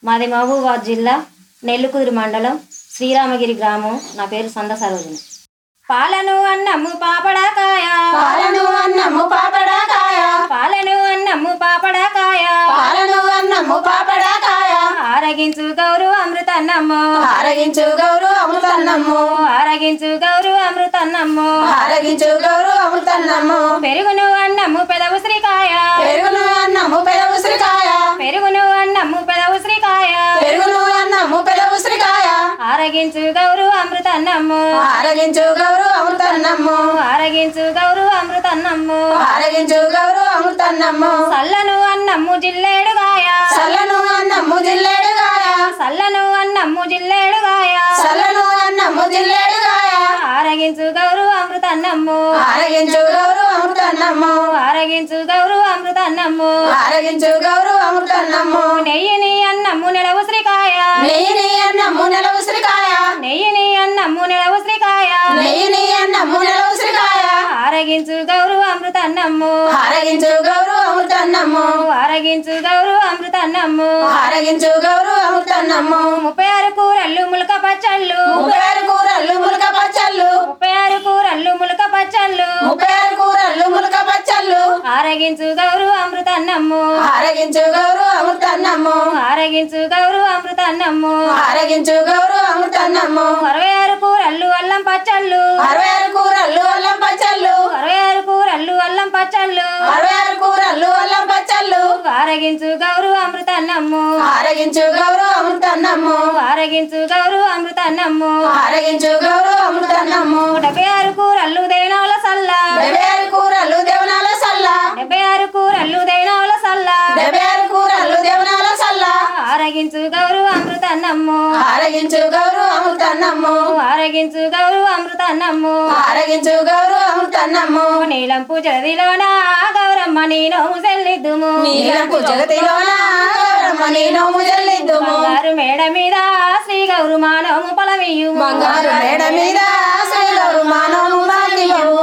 మాది మహబూబాద్ జిల్లా నెల్లుకుదురు మండలం శ్రీరామగిరి గ్రామం నా పేరు సంద సరోజిని పాలను అన్నము పాపడాకాయ పాలను అన్నము పాపడాకాయ పాలను అన్నము పాపడాకాయ పాలను అన్నము పాపడాకాయ ఆరగించు గౌరు అమృతన్నమ్ము ఆరగించు గౌరు అమృతన్నము ఆరగించు గౌరు అమృతన్నమ్ము ఆరగించు గౌరు అమృతన్నము పెరుగును అన్నము పెదవు శ్రీకాయ పెరుగును అన్నము పెద ఉసిరికాయ పెరుగును అన్నము పెదవు శ్రీకాయ పెరుగును అన్నము పెద ఉసిరికాయ ఆరగించు గౌరు అమృతన్నమ్ము ఆరగించు గౌరు అమృతన్నము ఆరగించు గౌరు అమృతన్నమ్ము ఆరగించు గౌరు అమృతన్నము సల్లను అన్నము జిల్లేడుగాయ సల్లను అన్నము జిల్లేడుగాయ సల్లను అన్నము జిల్లేడుగాయ సల్లను అన్నము జిల్లేడుగాయ ఆరగించు గౌరు అమృతన్నమ్ము ఆరగించు గౌరు అమృతన్నము ఆరగించు గౌరు అమృతన్నమ్ము ఆరగించు గౌరు అమృతన్నము నెయ్యిని అన్నము నెలవు శ్రీకాయ నెయ్యిని అన్నము నెల ఉసిరికాయ నెయ్యిని అన్నము నెలవు శ్రీకాయ నెయ్యిని అన్నము నెల ఉసిరికాయ ఆరగించు గౌరు అమృతన్నమ్ము ఆరగించు గౌరు అమృతన్నము ఆరగించు గౌరు అమృతన్నమ్ము ఆరగించు గౌరు అమృతన్నము ముప్పై ఆరు కూరళ్ళు ములక పచ్చళ్ళు ముప్పై ఆరు కూరళ్ళు ములక పచ్చళ్ళు ముప్పై ఆరు కూరళ్ళు ములక పచ్చళ్ళు ముప్పై ఆరు కూరళ్ళు ములక పచ్చళ్ళు ఆరగించు గౌరు అమృతన్నమ్ము ఆరగించు గౌరు అమృతన్నము ఆరగించు గౌరు అమృతన్నమ్ము ఆరగించు గౌరు అమృతన్నము అరవై ఆరు కూరళ్ళు అల్లం పచ్చళ్ళు అరవై ఆరు కూరళ్ళు అల్లం పచ్చళ్ళు అరవై ఆరు కూరళ్ళు అల్లం పచ్చళ్ళు అరవై ఆరు కూరళ్ళు అల్లం పచ్చళ్ళు ఆరగించు గౌరు అమృతన్నమ్ము ఆరగించు గౌరు అమృతన్నము ఆరగించు గౌరు అమృతన్నమ్ము ఆరగించు గౌరు అమృతన్నము డెబ్బై ఆరు కూరళ్ళు దేనాల సల్ల డెబ్బై ఆరు కూరళ్ళు దేవనాల సల్ల డెబ్బై ఆరు కూరళ్ళు దేనాల సల్ల డెబ్బై ఆరు కూరళ్ళు దేవనాల సల్ల ఆరగించు గౌరు అమృతన్నమ్ము ఆరగించు గౌరు అమృతన్నము ఆరగించు గౌరు అమృతన్నమ్ము ఆరగించు గౌరు అమృతన్నము నీలం పూజదిలోన గౌరమ్మ నేను చెల్లిద్దుము నీలపు జగతిలోన గౌరమ్మ నీ నోము చెల్లిద్దుము బంగారు మేడ మీద శ్రీ గౌరు మానవము పొలమియ్యుము బంగారు మేడ మీద శ్రీ గౌరు మానవు మాగియము